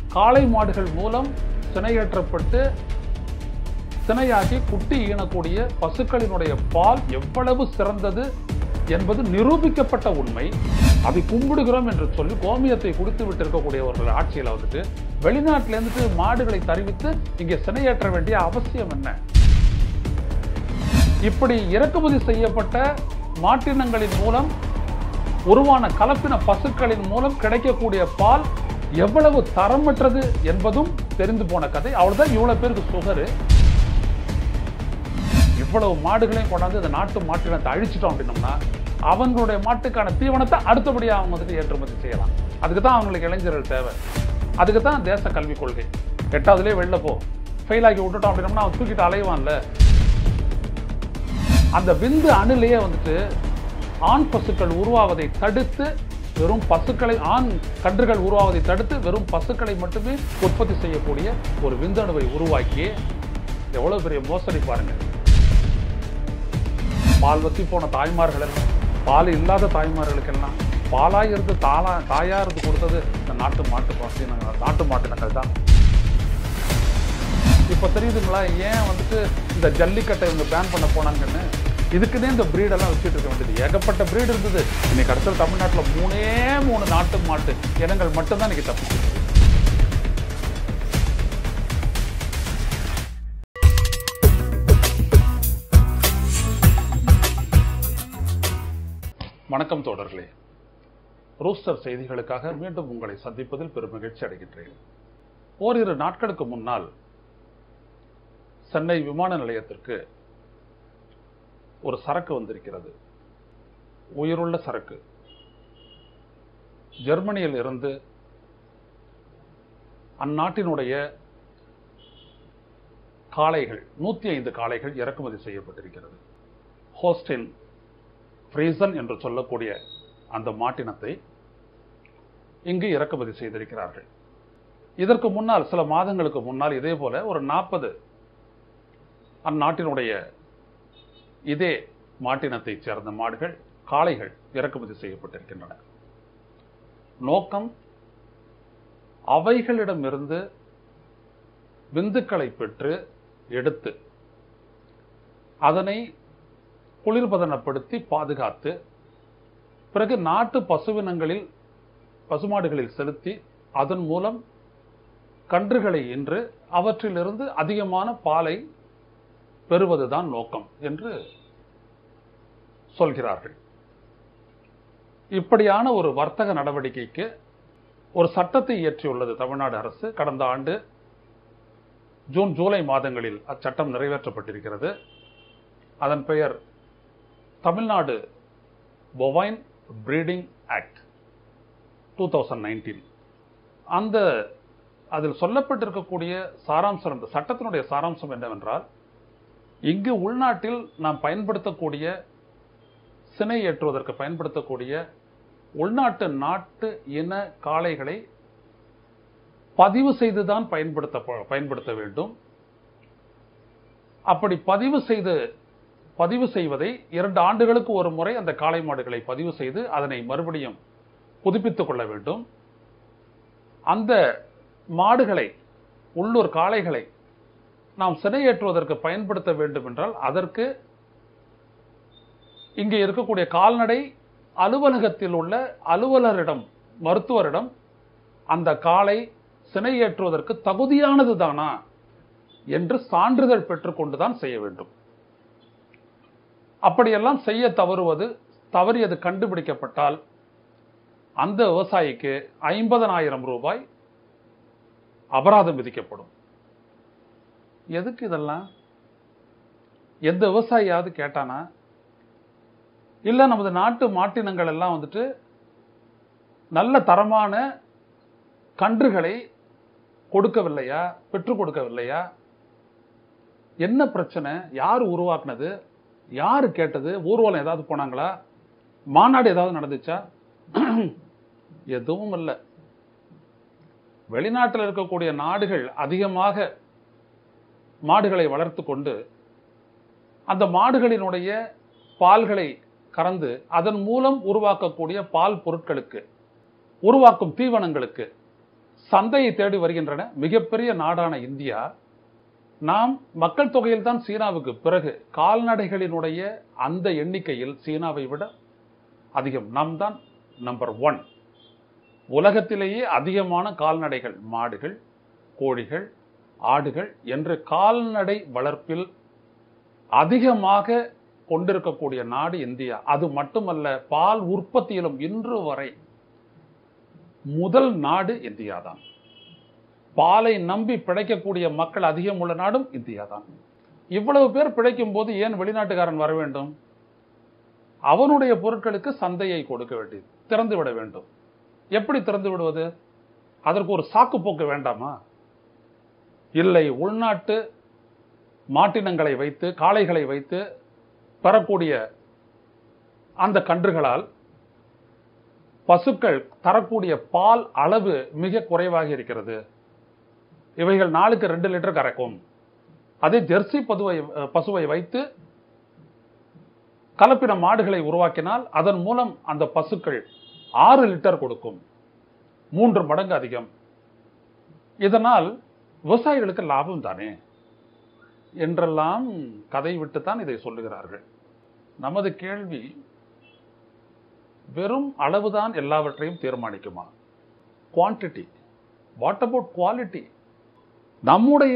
காளை மாடுகள் மூலம் சினையேற்றப்பட்டு சினையாகி குட்டி ஈனக்கூடிய பசுக்களினுடைய பால் எவ்வளவு சிறந்தது என்பது நிரூபிக்கப்பட்ட உண்மை அதை கும்பிடுகிறோம் என்று சொல்லி கோமியத்தை குடித்து விட்டு இருக்கக்கூடியவர்கள் ஆட்சியில் வந்துட்டு வெளிநாட்டில இருந்துட்டு மாடுகளை தருவித்து இங்கே சினையேற்ற வேண்டிய அவசியம் என்ன இப்படி இறக்குமதி செய்யப்பட்ட மாட்டினங்களின் மூலம் உருவான கலப்பின பசுக்களின் மூலம் கிடைக்கக்கூடிய பால் எவ்வளவு தரமற்றது என்பதும் தெரிந்து போன கதை அவ்வளவுதான் இவ்வளவு பேருக்கு சுகரு இவ்வளவு மாடுகளையும் கொண்டாந்து இந்த நாட்டு மாட்டினத்தை அழிச்சிட்டோம் அப்படின்னோம்னா அவங்களுடைய மாட்டுக்கான தீவனத்தை அடுத்தபடியாக அவங்க வந்துட்டு ஏற்றுமதி செய்யலாம் அதுக்கு தான் அவங்களுக்கு இளைஞர்கள் தேவை அதுக்கு தான் தேச கல்விக் கொள்கை எட்டாவதுலேயே வெளில போ ஃபெயில் ஆகி விட்டுட்டோம் அப்படின்னோம்னா அவன் தூக்கிட்டு அலைவான்ல அந்த விந்து அணுலேயே வந்துட்டு ஆண் பசுக்கள் உருவாவதை தடுத்து வெறும் பசுக்களை ஆண் கன்றுகள் உருவாவதை தடுத்து வெறும் பசுக்களை மட்டுமே உற்பத்தி செய்யக்கூடிய ஒரு விந்தணுவை உருவாக்கி எவ்வளவு பெரிய மோசடி பாருங்க பால் வத்தி போன தாய்மார்கள் எல்லாம் பால் இல்லாத தாய்மார்களுக்கெல்லாம் பாலாய் இருந்து தாளா தாயா இருந்து கொடுத்தது இந்த நாட்டு மாட்டு பாசினங்கள் நாட்டு மாட்டினங்கள் தான் இப்ப தெரியுதுங்களா ஏன் வந்துட்டு இந்த ஜல்லிக்கட்டை இவங்க பேன் பண்ண போனாங்கன்னு இதுக்குன்னே இந்த breed எல்லாம் வச்சுட்டு இருக்க வேண்டியது ஏகப்பட்ட breed இருந்தது இன்னைக்கு அடுத்த தமிழ்நாட்டுல மூணே மூணு நாட்டு மாட்டு இனங்கள் மட்டும்தான் இன்னைக்கு தப்பிச்சு வணக்கம் தோழர்களே ரூஸ்டர் செய்திகளுக்காக மீண்டும் உங்களை சந்திப்பதில் பெரும் மகிழ்ச்சி அடைகின்றேன் ஓரிரு நாட்களுக்கு முன்னால் சென்னை விமான நிலையத்திற்கு ஒரு சரக்கு வந்திருக்கிறது உயிருள்ள சரக்கு ஜெர்மனியில் இருந்து அந்நாட்டினுடைய காளைகள் நூத்தி ஐந்து காளைகள் இறக்குமதி செய்யப்பட்டிருக்கிறது ஹோஸ்டின் ஃப்ரீசன் என்று சொல்லக்கூடிய அந்த மாட்டினத்தை இங்கு இறக்குமதி செய்திருக்கிறார்கள் இதற்கு முன்னால் சில மாதங்களுக்கு முன்னால் இதே போல ஒரு நாற்பது அந்நாட்டினுடைய இதே மாட்டினத்தைச் சேர்ந்த மாடுகள் காளைகள் இறக்குமதி செய்யப்பட்டிருக்கின்றன நோக்கம் அவைகளிடமிருந்து விந்துக்களை பெற்று எடுத்து அதனை குளிர்பதனப்படுத்தி பாதுகாத்து பிறகு நாட்டு பசுவினங்களில் பசுமாடுகளில் செலுத்தி அதன் மூலம் கன்றுகளை இன்று அவற்றிலிருந்து அதிகமான பாலை பெறுவதுதான் நோக்கம் என்று சொல்கிறார்கள் இப்படியான ஒரு வர்த்தக நடவடிக்கைக்கு ஒரு சட்டத்தை இயற்றியுள்ளது தமிழ்நாடு அரசு கடந்த ஆண்டு ஜூன் ஜூலை மாதங்களில் அச்சட்டம் நிறைவேற்றப்பட்டிருக்கிறது அதன் பெயர் Tamil Nadu bovine breeding act two thousand nineteen அந்த அதில் சொல்லப்பட்டிருக்கக்கூடிய சாராம்சம் அந்த சட்டத்தினுடைய சாராம்சம் என்னவென்றால் இங்கு உள்நாட்டில் நாம் பயன்படுத்தக்கூடிய சினை ஏற்றுவதற்கு பயன்படுத்தக்கூடிய உள்நாட்டு நாட்டு இன காளைகளை பதிவு செய்துதான் பயன்படுத்த பயன்படுத்த வேண்டும் அப்படி பதிவு செய்து பதிவு செய்வதை இரண்டு ஆண்டுகளுக்கு ஒரு முறை அந்த காளை மாடுகளை பதிவு செய்து அதனை மறுபடியும் புதுப்பித்துக் கொள்ள வேண்டும் அந்த மாடுகளை உள்ளூர் காளைகளை நாம் சினையேற்றுவதற்கு பயன்படுத்த வேண்டும் என்றால் அதற்கு இங்கே இருக்கக்கூடிய கால்நடை அலுவலகத்தில் உள்ள அலுவலரிடம் மருத்துவரிடம் அந்த காளை சினையேற்றுவதற்கு தகுதியானது தானா என்று சான்றிதழ் பெற்றுக்கொண்டுதான் செய்ய வேண்டும் அப்படியெல்லாம் செய்ய தவறுவது தவறியது கண்டுபிடிக்கப்பட்டால் அந்த விவசாயிக்கு ஐம்பதனாயிரம் ரூபாய் அபராதம் விதிக்கப்படும் எதுக்கு இதெல்லாம் எந்த விவசாயியாவது கேட்டானா இல்ல நமது நாட்டு மாட்டினங்கள் எல்லாம் வந்துட்டு நல்ல தரமான கன்றுகளை கொடுக்கவில்லையா பெற்றுக் கொடுக்கவில்லையா என்ன பிரச்சனை யார் உருவாக்குனது யாரு கேட்டது ஊர்வலம் ஏதாவது போனாங்களா மாநாடு ஏதாவது நடந்துச்சா எதுவும் இல்லை வெளிநாட்டில் இருக்கக்கூடிய நாடுகள் அதிகமாக மாடுகளை வளர்த்து கொண்டு அந்த மாடுகளினுடைய பால்களை கறந்து அதன் மூலம் உருவாக்கக்கூடிய பால் பொருட்களுக்கு உருவாக்கும் தீவனங்களுக்கு சந்தையை தேடி வருகின்றன மிகப்பெரிய நாடான இந்தியா நாம் மக்கள் தொகையில் தான் சீனாவுக்கு பிறகு கால்நடைகளினுடைய அந்த எண்ணிக்கையில் சீனாவை விட அதிகம் நாம் தான் நம்பர் ஒன் உலகத்திலேயே அதிகமான கால்நடைகள் மாடுகள் கோழிகள் ஆடுகள் என்று கால்நடை வளர்ப்பில் அதிகமாக கொண்டிருக்கக்கூடிய நாடு இந்தியா அது மட்டுமல்ல பால் உற்பத்தியிலும் இன்று வரை முதல் நாடு இந்தியா தான் பாலை நம்பி பிழைக்கக்கூடிய மக்கள் அதிகம் உள்ள நாடும் இந்தியா தான் இவ்வளவு பேர் பிழைக்கும் போது ஏன் வெளிநாட்டுக்காரன் வர வேண்டும் அவனுடைய பொருட்களுக்கு சந்தையை கொடுக்க வேண்டியது திறந்து விட வேண்டும் எப்படி திறந்து விடுவது அதற்கு ஒரு சாக்கு போக்கு வேண்டாமா இல்லை உள்நாட்டு மாட்டினங்களை வைத்து காளைகளை வைத்து பெறக்கூடிய அந்த கன்றுகளால் பசுக்கள் தரக்கூடிய பால் அளவு மிக குறைவாக இருக்கிறது இவைகள் நாளுக்கு ரெண்டு லிட்டர் கறக்கும் அதே ஜெர்சி பதுவை பசுவை வைத்து கலப்பின மாடுகளை உருவாக்கினால் அதன் மூலம் அந்த பசுக்கள் ஆறு லிட்டர் கொடுக்கும் மூன்று மடங்கு அதிகம் இதனால் விவசாயிகளுக்கு லாபம் தானே என்றெல்லாம் கதை விட்டுத்தான் இதை சொல்லுகிறார்கள் நமது கேள்வி வெறும் அளவுதான் எல்லாவற்றையும் தீர்மானிக்குமா குவான்டிட்டி வாட் அபவுட் குவாலிட்டி நம்முடைய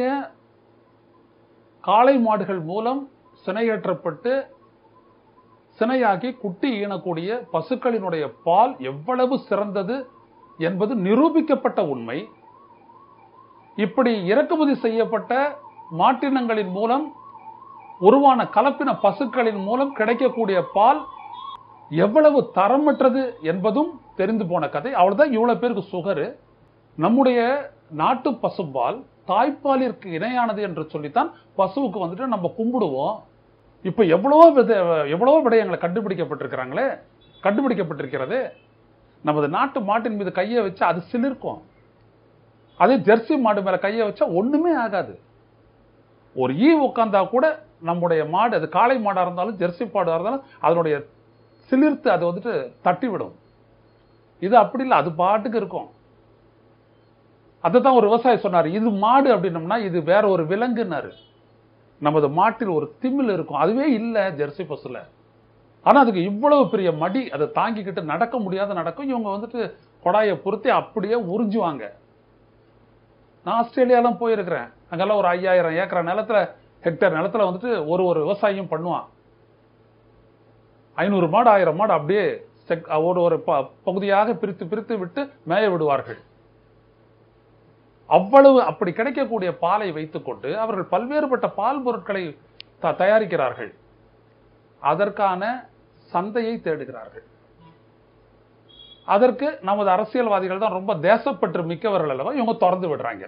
காளை மாடுகள் மூலம் சினையேற்றப்பட்டு சினையாகி குட்டி ஈனக்கூடிய பசுக்களினுடைய பால் எவ்வளவு சிறந்தது என்பது நிரூபிக்கப்பட்ட உண்மை இப்படி இறக்குமதி செய்யப்பட்ட மாட்டினங்களின் மூலம் உருவான கலப்பின பசுக்களின் மூலம் கிடைக்கக்கூடிய பால் எவ்வளவு தரமற்றது என்பதும் தெரிந்து போன கதை அவ்வளவுதான் இவ்வளவு பேருக்கு சுகரு நம்முடைய நாட்டு பசுப்பால் தாய்ப்பாலிற்கு இணையானது என்று சொல்லித்தான் பசுவுக்கு வந்துட்டு நம்ம கும்பிடுவோம் இப்ப எவ்வளவோ வித எவ்வளவோ விடயங்களை கண்டுபிடிக்கப்பட்டிருக்கிறாங்களே கண்டுபிடிக்கப்பட்டிருக்கிறது நமது நாட்டு மாட்டின் மீது கையை வச்சு அது சிலிர்க்கும் அதே ஜெர்சி மாடு மேல கையை வச்சா ஒண்ணுமே ஆகாது ஒரு ஈ உட்கார்ந்தா கூட நம்முடைய மாடு அது காளை மாடா இருந்தாலும் ஜெர்சி மாடா இருந்தாலும் அதனுடைய சிலிர்த்து அதை வந்துட்டு தட்டி விடும் இது அப்படி இல்லை அது பாட்டுக்கு இருக்கும் அதுதான் ஒரு விவசாயி சொன்னார் இது மாடு அப்படின்னம்னா இது வேற ஒரு விலங்குன்னாரு நமது மாட்டில் ஒரு திமில் இருக்கும் அதுவே இல்லை ஜெர்சி பசுல ஆனா அதுக்கு இவ்வளவு பெரிய மடி அதை தாங்கிக்கிட்டு நடக்க முடியாத நடக்கும் இவங்க வந்துட்டு கொடாயை பொருத்தி அப்படியே உறிஞ்சுவாங்க நான் ஆஸ்திரேலியாலாம் போயிருக்கிறேன் அங்கெல்லாம் ஒரு ஐயாயிரம் ஏக்கர் நிலத்துல ஹெக்டேர் நிலத்துல வந்துட்டு ஒரு ஒரு விவசாயியும் பண்ணுவான் ஐநூறு மாடு ஆயிரம் மாடு அப்படியே செக் ஒரு ஒரு ப- பகுதியாக பிரித்து பிரித்து விட்டு மேய விடுவார்கள் அவ்வளவு அப்படி கிடைக்கக்கூடிய பாலை வைத்துக்கொண்டு அவர்கள் பல்வேறுபட்ட பால் பொருட்களை த- தயாரிக்கிறார்கள் அதற்கான சந்தையை தேடுகிறார்கள் அதற்கு நமது அரசியல்வாதிகள் தான் ரொம்ப தேசப்பற்று மிக்கவர்கள் அல்லவா இவங்க திறந்து விடுறாங்க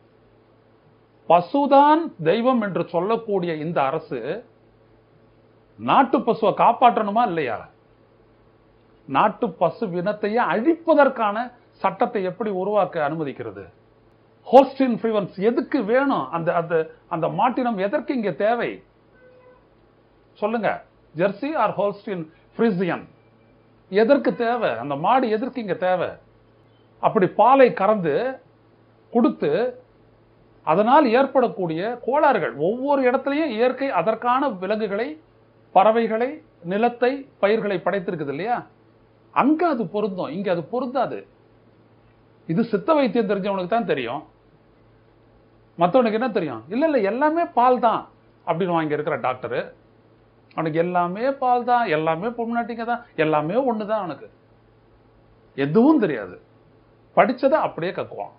பசுதான் தெய்வம் என்று சொல்லக்கூடிய இந்த அரசு நாட்டு பசுவை காப்பாற்றணுமா இல்லையா நாட்டு பசு இனத்தையே அழிப்பதற்கான சட்டத்தை எப்படி உருவாக்க அனுமதிக்கிறது ஹோஸ்டின் ஃப்ரீவன்ஸ் எதுக்கு வேணும் அந்த அந்த அந்த மாட்டினம் எதற்கு இங்க தேவை சொல்லுங்க ஜெர்சி ஆர் ஹோல்ஸ்டின் ஃப்ரிசியன் எதற்கு தேவை அந்த மாடு எதற்கு இங்க தேவை அப்படி பாலை கறந்து கொடுத்து அதனால் ஏற்படக்கூடிய கோளாறுகள் ஒவ்வொரு இடத்துலையும் இயற்கை அதற்கான விலங்குகளை பறவைகளை நிலத்தை பயிர்களை படைத்திருக்குது இல்லையா அங்க அது பொருந்தும் இங்க அது பொருந்தாது இது சித்த வைத்தியம் தெரிஞ்சவனுக்கு தான் தெரியும் மற்றவனுக்கு என்ன தெரியும் இல்ல இல்ல எல்லாமே பால் தான் அப்படின்னு வாங்கி இருக்கிற டாக்டர் அவனுக்கு எல்லாமே பால் தான் எல்லாமே பொம்னாட்டிங்க தான் எல்லாமே ஒன்று தான் அவனுக்கு எதுவும் தெரியாது படிச்சதை அப்படியே கக்குவான்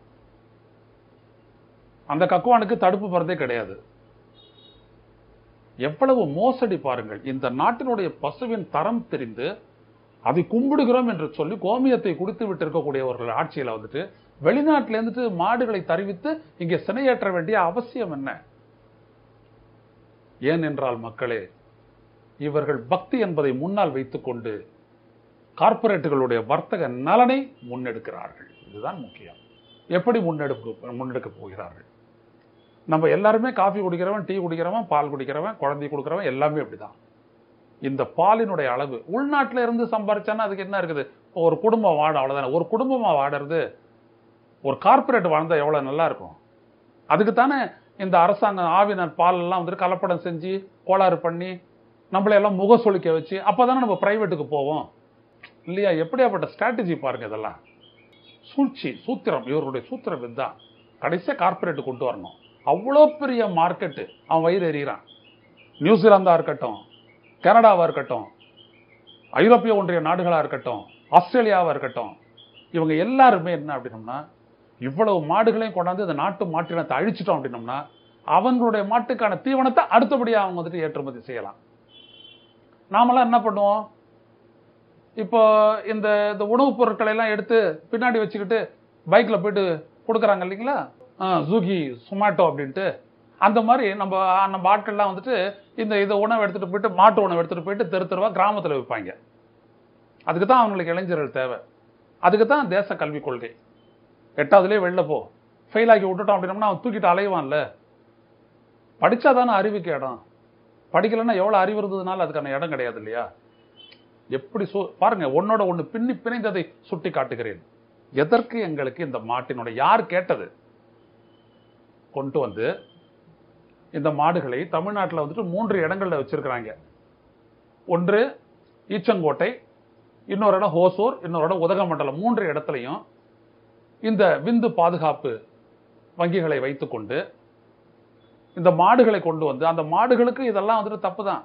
அந்த கக்குவானுக்கு தடுப்பு மருந்தே கிடையாது எவ்வளவு மோசடி பாருங்கள் இந்த நாட்டினுடைய பசுவின் தரம் தெரிந்து அதை கும்பிடுகிறோம் என்று சொல்லி கோமியத்தை குடித்து விட்டு இருக்கக்கூடியவர்கள் ஆட்சியில வந்துட்டு வெளிநாட்டில இருந்துட்டு மாடுகளை தருவித்து இங்கே சினையேற்ற வேண்டிய அவசியம் என்ன ஏன் என்றால் மக்களே இவர்கள் பக்தி என்பதை முன்னால் வைத்துக்கொண்டு கார்ப்பரேட்டுகளுடைய வர்த்தக நலனை முன்னெடுக்கிறார்கள் இதுதான் முக்கியம் எப்படி முன்னெடுக்க முன்னெடுக்க போகிறார்கள் நம்ம எல்லாருமே காஃபி குடிக்கிறவன் டீ குடிக்கிறவன் பால் குடிக்கிறவன் குழந்தை கொடுக்கிறவன் எல்லாமே அப்படிதான் இந்த பாலினுடைய அளவு உள்நாட்டில இருந்து சம்பாரிச்சானா அதுக்கு என்ன இருக்குது இப்போ ஒரு குடும்பம் வாட அவ்வளவுதானே ஒரு குடும்பமா வாடுறது ஒரு கார்ப்பரேட் வாழ்ந்தா எவ்வளவு நல்லா இருக்கும் அதுக்கு தானே இந்த அரசாங்கம் ஆவினர் பால் எல்லாம் வந்துட்டு கலப்படம் செஞ்சு கோளாறு பண்ணி நம்மளை எல்லாம் முக சொலிக்க வச்சு அப்பதானே நம்ம பிரைவேட்டுக்கு போவோம் இல்லையா எப்படியாப்பட்ட ஸ்ட்ராட்டஜி பாருங்க இதெல்லாம் சூழ்ச்சி சூத்திரம் இவருடைய சூத்திரம் இதுதான் கடைசியா கார்ப்பரேட் கொண்டு வரணும் அவ்வளோ பெரிய மார்க்கெட்டு அவன் வயிறு எறிகிறான் நியூசிலாந்தா இருக்கட்டும் கனடாவா இருக்கட்டும் ஐரோப்பிய ஒன்றிய நாடுகளா இருக்கட்டும் ஆஸ்திரேலியாவா இருக்கட்டும் இவங்க எல்லாருமே என்ன அப்படின்னம்னா இவ்வளவு மாடுகளையும் கொண்டாந்து இந்த நாட்டு மாட்டினத்தை அழிச்சிட்டோம் அப்படின்னம்னா அவங்களுடைய மாட்டுக்கான தீவனத்தை அடுத்தபடியாக அவங்க வந்துட்டு ஏற்றுமதி செய்யலாம் நாமெல்லாம் என்ன பண்ணுவோம் இப்போ இந்த இந்த உணவுப் பொருட்களை எல்லாம் எடுத்து பின்னாடி வச்சுக்கிட்டு பைக்ல போயிட்டு கொடுக்குறாங்க இல்லைங்களா ஜூகி சுமாட்டோ அப்படின்ட்டு அந்த மாதிரி நம்ம நம்ம ஆட்கள்லாம் வந்துட்டு இந்த இதை உணவு எடுத்துட்டு போயிட்டு மாட்டு உணவு எடுத்துட்டு போயிட்டு தெரு தெருவா கிராமத்தில் விற்பாங்க அதுக்கு தான் அவங்களுக்கு இளைஞர்கள் தேவை அதுக்கு தான் தேச கல்விக் கொள்கை எட்டாவதுலேயே வெளில போ ஃபெயில் ஆக்கி விட்டுட்டோம் அப்படின்னம்னா அவன் தூக்கிட்டு அலைவான்ல படிச்சா தானே அறிவுக்கு இடம் படிக்கலைன்னா எவ்வளோ அறிவு இருந்ததுனால அதுக்கான இடம் கிடையாது இல்லையா எப்படி சு பாருங்க ஒன்னோட ஒன்று பின்னி பிணைந்ததை சுட்டி காட்டுகிறேன் எதற்கு எங்களுக்கு இந்த மாட்டினோட யார் கேட்டது கொண்டு வந்து இந்த மாடுகளை தமிழ்நாட்டில் வந்துட்டு மூன்று இடங்கள்ல வச்சிருக்கிறாங்க ஒன்று ஈச்சங்கோட்டை இன்னொரு இடம் ஹோசூர் இன்னொரு இடம் உதகமண்டலம் மூன்று இடத்துலையும் இந்த விந்து பாதுகாப்பு வங்கிகளை வைத்துக்கொண்டு இந்த மாடுகளை கொண்டு வந்து அந்த மாடுகளுக்கு இதெல்லாம் வந்துட்டு தப்பு தான்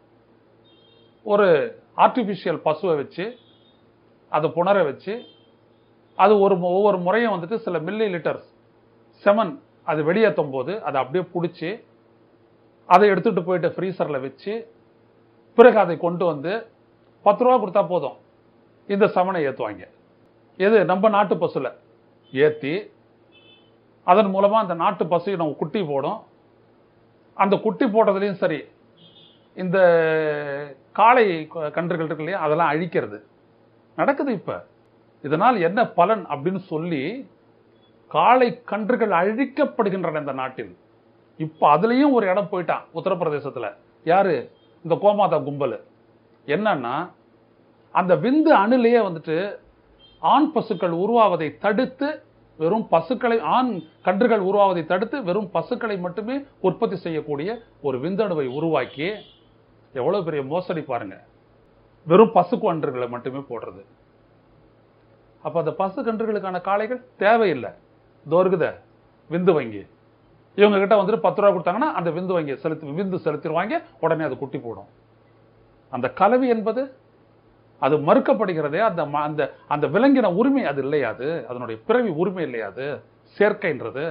ஒரு ஆர்டிஃபிஷியல் பசுவை வச்சு அதை புணர வச்சு அது ஒரு மு- ஒவ்வொரு முறையும் வந்துட்டு சில மில்லி லிட்டர்ஸ் செமன் அது வெளியேற்றும் போது அதை அப்படியே பிடிச்சி அதை எடுத்துட்டு போயிட்டு ஃப்ரீசரில் வச்சு பிறகு அதை கொண்டு வந்து பத்து ரூபா கொடுத்தா போதும் இந்த செமனை ஏற்றுவாங்க எது நம்ம நாட்டு பசுல ஏற்றி அதன் மூலமா அந்த நாட்டு பசு நம்ம குட்டி போடும் அந்த குட்டி போடுறதுலையும் சரி இந்த காளை க- கன்றுகள் இருக்கு இல்லையா அதெல்லாம் அழிக்கிறது நடக்குது இப்ப இதனால் என்ன பலன் அப்படின்னு சொல்லி காளை கன்றுகள் அழிக்கப்படுகின்றன இந்த நாட்டில் இப்ப அதுலயும் ஒரு இடம் போயிட்டான் உத்தரப்பிரதேசத்துல யாரு இந்த கோமாதா கும்பல் என்னன்னா அந்த விந்து அணுலேயே வந்துட்டு ஆண் பசுக்கள் உருவாவதை தடுத்து வெறும் பசுக்களை ஆண் கன்றுகள் உருவாவதை தடுத்து வெறும் பசுக்களை மட்டுமே உற்பத்தி செய்யக்கூடிய ஒரு விந்தணுவை உருவாக்கி எவ்வளவு பெரிய மோசடி பாருங்க வெறும் பசு கன்றுகளை மட்டுமே போடுறது அப்ப அந்த பசு கன்றுகளுக்கான காளைகள் தேவையில்லை தோர்குத விந்து வங்கி இவங்க கிட்ட வந்துட்டு பத்து ரூபா கொடுத்தாங்கன்னா அந்த விந்து வங்கி செலுத்தி விந்து செலுத்திடுவாங்க உடனே அது குட்டி போடும் அந்த கலவி என்பது அது மறுக்கப்படுகிறதே அந்த ம- அந்த அந்த விலங்கின உரிமை அது இல்லையா அது அதனுடைய பிறவி உரிமை இல்லையா அது சேர்க்கைன்றது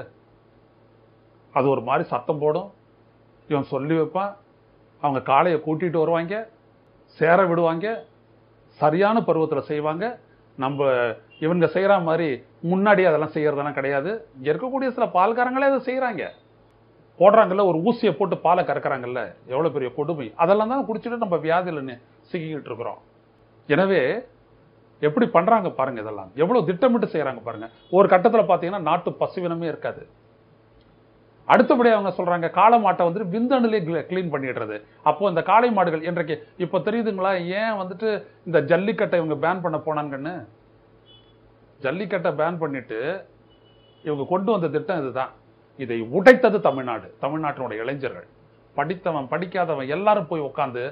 அது ஒரு மாதிரி சத்தம் போடும் இவன் சொல்லி வைப்பான் அவங்க காளையை கூட்டிட்டு வருவாங்க சேர விடுவாங்க சரியான பருவத்தில் செய்வாங்க நம்ம இவங்க செய்யற மாதிரி முன்னாடி அதெல்லாம் செய்யறதெல்லாம் கிடையாது இங்க இருக்கக்கூடிய சில பால்காரங்களே அதை செய்யறாங்க போடுறாங்கல்ல ஒரு ஊசியை போட்டு பாலை கறக்குறாங்கல்ல எவ்வளவு பெரிய கொடுமை அதெல்லாம் தான் குடிச்சிட்டு நம்ம வியாதியில நி- சிக்கிக்கிட்டு இருக்கிறோம் எனவே எப்படி பண்றாங்க பாருங்க இதெல்லாம் எவ்வளவு திட்டமிட்டு செய்யறாங்க பாருங்க ஒரு கட்டத்துல பாத்தீங்கன்னா நாட்டு பசுவினமே இருக்காது அடுத்தபடி அவங்க சொல்றாங்க காளை மாட்டை வந்துட்டு விந்தணுலே கிளீன் பண்ணிடுறது அப்போ இந்த காளை மாடுகள் இன்றைக்கு இப்ப தெரியுதுங்களா ஏன் வந்துட்டு இந்த ஜல்லிக்கட்டை இவங்க பேன் பண்ண போனாங்கன்னு ஜல்லிக்கட்டை பேன் பண்ணிட்டு இவங்க கொண்டு வந்த திட்டம் இதுதான் இதை உடைத்தது தமிழ்நாடு தமிழ்நாட்டினுடைய இளைஞர்கள் படித்தவன் படிக்காதவன் எல்லாரும் போய் உட்காந்து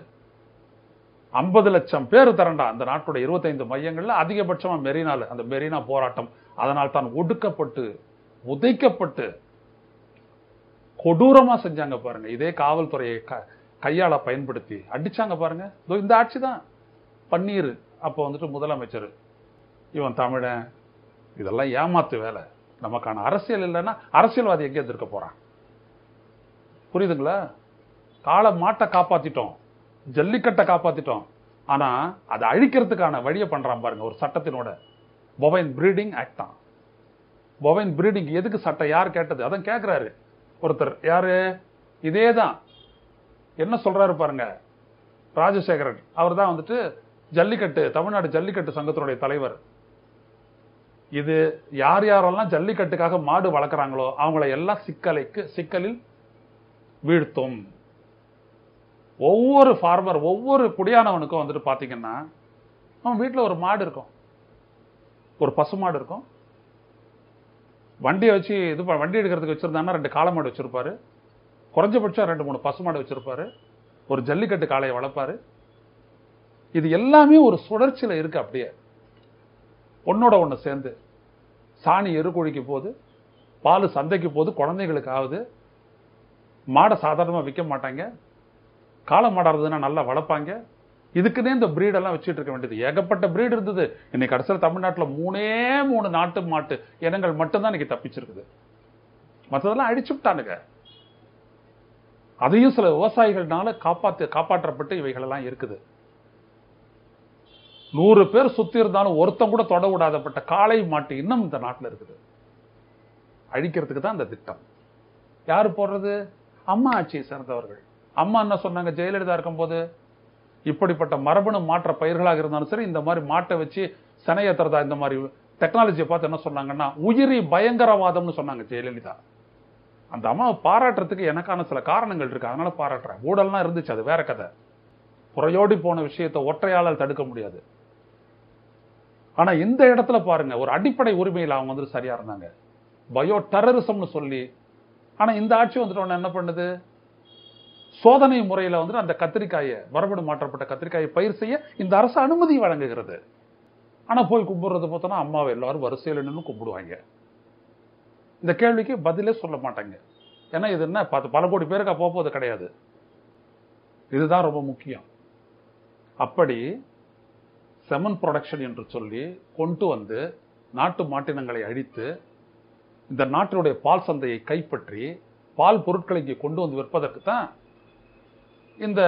ஐம்பது லட்சம் பேர் திரண்டா அந்த நாட்டுடைய இருபத்தைந்து மையங்கள்ல அதிகபட்சமா மெரினால அந்த மெரினா போராட்டம் அதனால் தான் ஒடுக்கப்பட்டு உதைக்கப்பட்டு கொடூரமா செஞ்சாங்க பாருங்க இதே காவல்துறையை க- கையாள பயன்படுத்தி அடிச்சாங்க பாருங்க இதோ இந்த ஆட்சி தான் பன்னீர் அப்போ வந்துட்டு முதலமைச்சர் இவன் தமிழன் இதெல்லாம் ஏமாத்து வேலை நமக்கான அரசியல் இல்லைன்னா அரசியல்வாதி எங்கே இருக்க போறான் புரியுதுங்களா காளை மாட்டை காப்பாத்திட்டோம் ஜல்லிக்கட்டை காப்பாத்திட்டோம் ஆனா அதை அழிக்கிறதுக்கான வழியை பண்றான் பாருங்க ஒரு சட்டத்தினோட பொவைன் பிரீடிங் ஆக்ட் தான் பொவைன் பிரீடிங் எதுக்கு சட்டம் யார் கேட்டது அதான் கேட்கிறாரு ஒருத்தர் யாரு இதே தான் என்ன சொல்றாரு பாருங்க ராஜசேகரன் அவர் தான் வந்துட்டு ஜல்லிக்கட்டு தமிழ்நாடு ஜல்லிக்கட்டு சங்கத்தினுடைய தலைவர் இது யார் யாரெல்லாம் ஜல்லிக்கட்டுக்காக மாடு வளர்க்குறாங்களோ அவங்கள எல்லாம் சிக்கலைக்கு சிக்கலில் வீழ்த்தும் ஒவ்வொரு ஃபார்மர் ஒவ்வொரு குடியானவனுக்கும் வந்துட்டு பாத்தீங்கன்னா அவன் வீட்டில் ஒரு மாடு இருக்கும் ஒரு பசு மாடு இருக்கும் வண்டியை வச்சு இது ப- வண்டி எடுக்கிறதுக்கு வச்சிருந்தாங்கன்னா ரெண்டு காளை மாடு வச்சிருப்பாரு குறைஞ்சபட்சம் ரெண்டு மூணு பசுமாடு வச்சிருப்பாரு ஒரு ஜல்லிக்கட்டு காளையை வளர்ப்பாரு இது எல்லாமே ஒரு சுழற்சியில இருக்கு அப்படியே ஒன்னோட ஒண்ணு சேர்ந்து சாணி எருக்குழிக்கு போகுது பால் சந்தைக்கு போகுது குழந்தைகளுக்கு ஆகுது மாடை சாதாரணமா விற்க மாட்டாங்க காளை மாடா இருந்ததுன்னா நல்லா வளர்ப்பாங்க இதுக்குன்னே இந்த பிரீடெல்லாம் வச்சுட்டு இருக்க வேண்டியது ஏகப்பட்ட பிரீடு இருந்தது இன்னைக்கு கடைசியில் தமிழ்நாட்டில் மூணே மூணு நாட்டு மாட்டு இனங்கள் மட்டும்தான் இன்னைக்கு தப்பிச்சிருக்குது மற்றதெல்லாம் அடிச்சு விட்டானுங்க அதையும் சில விவசாயிகள்னால காப்பாத்து காப்பாற்றப்பட்டு இவைகளெல்லாம் இருக்குது நூறு பேர் சுத்தி இருந்தாலும் ஒருத்தன் கூட தொட விடாதப்பட்ட காளை மாட்டு இன்னும் இந்த நாட்டில் இருக்குது அழிக்கிறதுக்கு தான் இந்த திட்டம் யார் போடுறது அம்மா ஆட்சியை சேர்ந்தவர்கள் அம்மா என்ன சொன்னாங்க ஜெயலலிதா இருக்கும்போது இப்படிப்பட்ட மரபணு மாற்ற பயிர்களாக இருந்தாலும் சரி இந்த மாதிரி மாட்டை வச்சு சினையத்துறதா இந்த மாதிரி டெக்னாலஜியை பார்த்து என்ன சொன்னாங்கன்னா உயிரி பயங்கரவாதம்னு சொன்னாங்க ஜெயலலிதா அந்த அம்மாவை பாராட்டுறதுக்கு எனக்கான சில காரணங்கள் இருக்கு அதனால பாராட்டுறேன் ஊழல்லாம் இருந்துச்சு அது வேற கதை புறையோடி போன விஷயத்தை ஒற்றையாளால் தடுக்க முடியாது ஆனா இந்த இடத்துல பாருங்க ஒரு அடிப்படை உரிமையில் அவங்க வந்து சரியா இருந்தாங்க பயோ டெரரிசம்னு சொல்லி ஆனா இந்த ஆட்சி வந்துட்டு உடனே என்ன பண்ணுது சோதனை முறையில வந்து அந்த கத்திரிக்காயை மரபணு மாற்றப்பட்ட கத்திரிக்காயை பயிர் செய்ய இந்த அரசு அனுமதி வழங்குகிறது ஆனா போய் கும்பிடுறது பார்த்தோன்னா அம்மாவை எல்லாரும் வரிசையில் நின்று கும்பிடுவாங்க இந்த கேள்விக்கு பதிலே சொல்ல மாட்டாங்க ஏன்னா இது என்ன பத்து பல கோடி பேருக்கு போக போது கிடையாது இதுதான் ரொம்ப முக்கியம் அப்படி செமன் ப்ரொடக்ஷன் என்று சொல்லி கொண்டு வந்து நாட்டு மாட்டினங்களை அழித்து இந்த நாட்டினுடைய பால் சந்தையை கைப்பற்றி பால் பொருட்களை இங்கே கொண்டு வந்து விற்பதற்கு தான் இந்த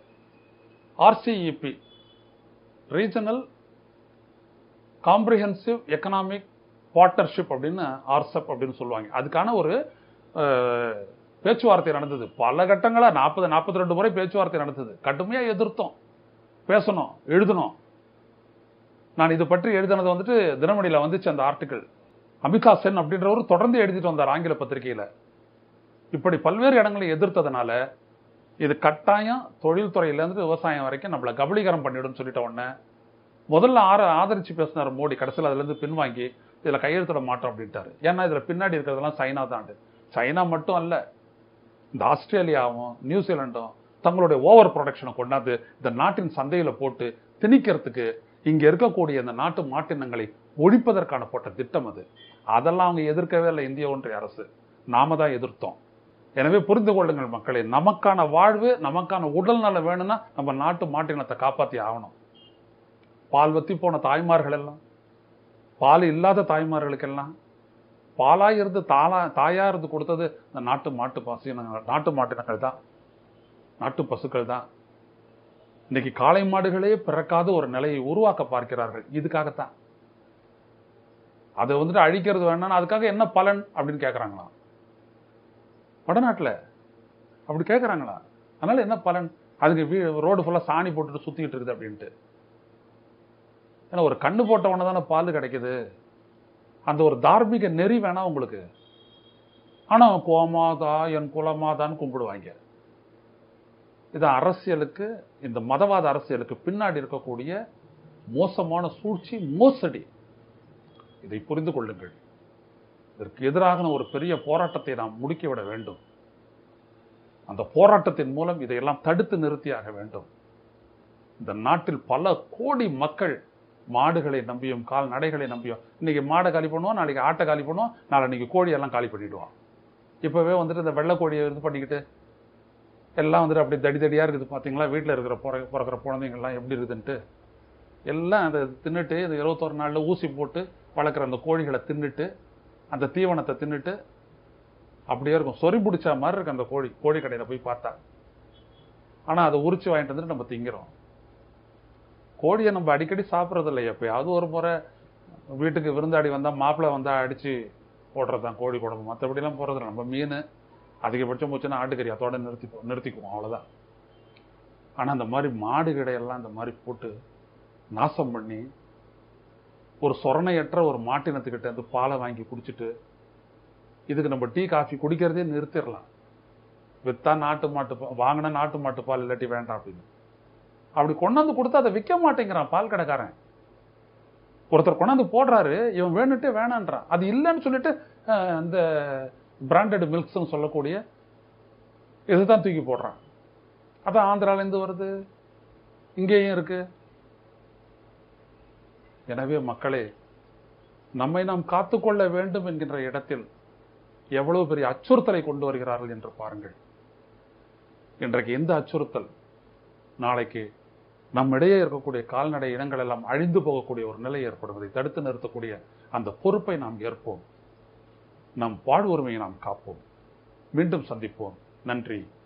RCEP regional comprehensive economic partnership அப்படின்னு ஆர்சப் அப்படின்னு சொல்லுவாங்க அதுக்கான ஒரு அஹ், பேச்சுவார்த்தை நடந்தது பல கட்டங்களா நாற்பது நாற்பத்தி ரெண்டு முறை பேச்சுவார்த்தை நடந்தது கடுமையா எதிர்த்தோம் பேசணும் எழுதணும் நான் இது பற்றி எழுதினது வந்துட்டு தினமணியில வந்துச்சு அந்த ஆர்டிக்கிள் அமிதா சென் அப்படின்றவர் தொடர்ந்து எழுதிட்டு வந்தார் ஆங்கில பத்திரிகையில இப்படி பல்வேறு இடங்களை எதிர்த்ததுனால இது கட்டாயம் தொழில்துறையிலேருந்து விவசாயம் வரைக்கும் நம்மளை கபலீகரம் பண்ணிடும் சொல்லிட்ட உடனே முதல்ல ஆர ஆதரிச்சு பேசினார் மோடி கடைசியில் அதுலேருந்து பின்வாங்கி இதில் கையெழுத்திட மாட்டோம் அப்படின்ட்டாரு ஏன்னா இதில் பின்னாடி இருக்கிறதெல்லாம் சைனா தான் சைனா மட்டும் அல்ல இந்த ஆஸ்திரேலியாவும் நியூசிலாண்டும் தங்களுடைய ஓவர் ப்ரொடக்ஷனை கொண்டாந்து இந்த நாட்டின் சந்தையில போட்டு திணிக்கிறதுக்கு இங்க இருக்கக்கூடிய இந்த நாட்டு மாட்டினங்களை ஒழிப்பதற்கான போட்ட திட்டம் அது அதெல்லாம் அவங்க எதிர்க்கவே இல்லை இந்திய ஒன்றிய அரசு நாம தான் எதிர்த்தோம் எனவே புரிந்து கொள்ளுங்கள் மக்களே நமக்கான வாழ்வு நமக்கான உடல் நலம் வேணும்னா நம்ம நாட்டு மாட்டினத்தை காப்பாத்தி ஆகணும் பால் வத்தி போன தாய்மார்கள் எல்லாம் பால் இல்லாத தாய்மார்களுக்கெல்லாம் பாலா இருந்து தாளா தாயா இருந்து கொடுத்தது இந்த நாட்டு மாட்டு பசினங்கள் நாட்டு மாட்டினங்கள் தான் நாட்டு பசுக்கள் தான் இன்னைக்கு காளை மாடுகளே பிறக்காத ஒரு நிலையை உருவாக்க பார்க்கிறார்கள் இதுக்காகத்தான் அதை வந்துட்டு அழிக்கிறது வேணாம் அதுக்காக என்ன பலன் அப்படின்னு கேட்குறாங்களாம் வடநாட்டில் அப்படி கேட்குறாங்களா அதனால என்ன பலன் அதுக்கு வீ ரோடு ஃபுல்லாக சாணி போட்டுட்டு சுற்றிக்கிட்டு இருக்குது அப்படின்ட்டு ஏன்னா ஒரு கண்ணு போட்டவன தானே பால் கிடைக்குது அந்த ஒரு தார்மீக நெறி வேணாம் உங்களுக்கு ஆனா கோமாதா என் குலமாதான்னு கும்பிடுவாங்க இது அரசியலுக்கு இந்த மதவாத அரசியலுக்கு பின்னாடி இருக்கக்கூடிய மோசமான சூழ்ச்சி மோசடி இதை புரிந்து கொள்ளுங்கள் இதற்கு எதிராக ஒரு பெரிய போராட்டத்தை நாம் முடுக்கிவிட வேண்டும் அந்த போராட்டத்தின் மூலம் இதையெல்லாம் தடுத்து நிறுத்தியாக வேண்டும் இந்த நாட்டில் பல கோடி மக்கள் மாடுகளை நம்பியும் கால்நடைகளை நம்பியும் இன்னைக்கு மாடை காலி பண்ணுவோம் நாளைக்கு ஆட்டை காலி பண்ணுவோம் நாளைக்கு கோழி எல்லாம் காலி பண்ணிடுவோம் இப்பவே வந்துட்டு இந்த வெள்ளை கோழியை இது பண்ணிக்கிட்டு எல்லாம் வந்துட்டு அப்படி தடி தடியா இருக்குது பாத்தீங்களா வீட்டில் இருக்கிற பிற பிறக்கிற குழந்தைங்கள்லாம் எப்படி இருக்குதுன்ட்டு எல்லாம் அதை தின்னுட்டு இந்த இருபத்தொரு நாள்ல ஊசி போட்டு வளர்க்குற அந்த கோழிகளை தின்னுட்டு அந்த தீவனத்தை தின்னுட்டு அப்படியே இருக்கும் சொறி பிடிச்ச மாதிரி இருக்கு அந்த கோழி கோழி கடையில போய் பார்த்தா ஆனா அதை உரிச்சு வாங்கிட்டு வந்துட்டு நம்ம திங்கிறோம் கோழியை நம்ம அடிக்கடி சாப்பிட்றது இல்லை எப்பயாவது ஒரு முறை வீட்டுக்கு விருந்தாடி வந்தா மாப்பிள்ளை வந்தா அடிச்சு போடுறது தான் கோழி குழம்பு மற்றபடிலாம் போடுறது நம்ம மீன் அதிகபட்சம் போச்சுன்னா ஆட்டுக்கறி அதோட நிறுத்தி நிறுத்திக்குவோம் அவ்வளவுதான் ஆனா அந்த மாதிரி மாடு கிடையெல்லாம் இந்த மாதிரி போட்டு நாசம் பண்ணி ஒரு சொரணையற்ற ஒரு மாட்டினத்துக்கிட்ட இருந்து பாலை வாங்கி குடிச்சிட்டு இதுக்கு நம்ம டீ காஃபி குடிக்கிறதே நிறுத்திடலாம் வித்தா நாட்டு மாட்டு பா- வாங்கினா நாட்டு மாட்டு பால் இல்லாட்டி வேண்டாம் அப்படின்னு அப்படி கொண்டாந்து கொடுத்தா அதை விற்க மாட்டேங்கிறான் பால் கடைக்காரன் ஒருத்தர் கொண்டாந்து போடுறாரு இவன் வேணுட்டே வேணான்றான் அது இல்லைன்னு சொல்லிட்டு அஹ், இந்த பிராண்டட் மில்க்ஸ்னு சொல்லக்கூடிய இதுதான் தூக்கி போடுறான் அதான் ஆந்திரால இருந்து வருது இங்கேயும் இருக்கு எனவே மக்களே நம்மை நாம் காத்துக்கொள்ள வேண்டும் என்கின்ற இடத்தில் எவ்வளவு பெரிய அச்சுறுத்தலை கொண்டு வருகிறார்கள் என்று பாருங்கள் இன்றைக்கு எந்த அச்சுறுத்தல் நாளைக்கு நம்மிடையே இருக்கக்கூடிய கால்நடை இனங்கள் எல்லாம் அழிந்து போகக்கூடிய ஒரு நிலை ஏற்படுவதை தடுத்து நிறுத்தக்கூடிய அந்த பொறுப்பை நாம் ஏற்போம் நம் வாழ்வுரிமையை நாம் காப்போம் மீண்டும் சந்திப்போம் நன்றி